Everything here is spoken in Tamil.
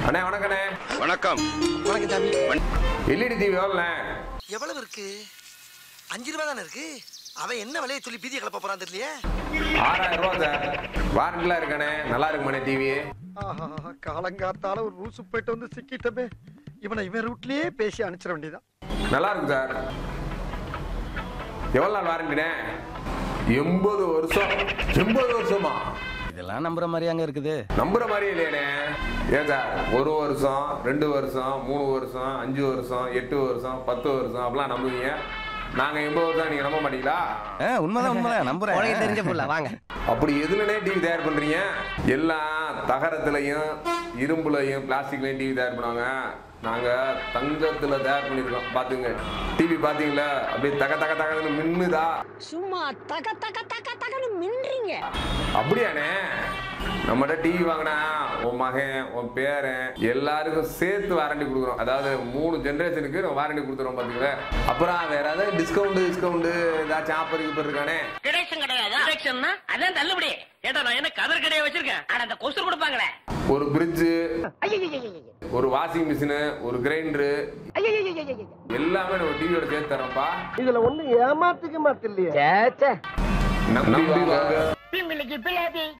அண்ணே வணக்கண்ணே வணக்கம் வணக்கம் சாமி எல்இடி டிவி எவ்வளோண்ணே எவ்வளவு இருக்கு அஞ்சு ரூபா தானே இருக்கு அவன் என்ன விலையை சொல்லி பீதியை கிளப்ப போறான் தெரியலையே ஆறாயிரம் ரூபா சார் வாரண்டிலாம் இருக்கானே நல்லா இருக்குமாண்ணே டிவி ஆஹா காலங்காத்தால ஒரு ரூசு போயிட்டு வந்து சிக்கிட்டமே இவனை இவன் ரூட்லயே பேசி அனுப்பிச்சிட வேண்டியதான் நல்லா இருக்கும் சார் எவ்வளோ நாள் வாரண்டிண்ணே எண்பது வருஷம் எண்பது வருஷமா இதெல்லாம் நம்புற மாதிரி அங்க இருக்குது நம்புற மாதிரி இல்லையானே ஏன் சார் ஒரு வருஷம் ரெண்டு வருஷம் மூணு வருஷம் அஞ்சு வருஷம் எட்டு வருஷம் பத்து வருஷம் அப்படிலாம் நம்புவீங்க நாங்க எண்பது வருஷம் நீங்க நம்ப மாட்டீங்களா ஆ, உண்மைதான் உண்மைதான் நம்புறேன் உனக்கு தெரிஞ்ச புள்ள வாங்க அப்படி எதுலனே டிவி தயார் பண்றீங்க எல்லாம் தகரத்துலயும் இரும்புலையும் பிளாஸ்டிக்லயும் டிவி தயார் பண்ணுவாங்க நாங்க தங்கத்துல தயார் பண்ணிருக்கோம் பாத்துங்க டிவி பாத்தீங்களா அப்படியே தக தக தகன்னு மின்னுதா சும்மா தக தக தக தகன்னு மின்றீங்க அப்படியாண்ணே நம்மகிட்ட டிவி வாங்கினா உன் மகன் உன் பேரன் எல்லாருக்கும் சேர்த்து வாரண்டி கொடுக்குறோம் அதாவது மூணு ஜென்ரேஷனுக்கு நம்ம வாரண்டி கொடுத்துறோம் பாத்தீங்களா அப்புறம் வேற ஏதாவது டிஸ்கவுண்ட் டிஸ்கவுண்ட் ஏதாச்சும் ஆஃபர் கீப்பர் இருக்கானே கிடைக்கும் கிடையாது கிடைக்கும்னா அதான் தள்ளுபடி ஏட்டா நான் என்ன கதர் கடையை வச்சிருக்கேன் ஆனா அந்த கொசு கொடுப்பாங்களே ஒரு பிரிட்ஜு ஒரு வாஷிங் மிஷினு ஒரு கிரைண்டரு எல்லாமே நம்ம டிவியோட சேர்த்து தரோம்ப்பா இதுல ஒண்ணு ஏமாத்துக்கு மாத்தில்லையே நம்பி வாங்க பிம்பிளிக்கு பிள்ளாதி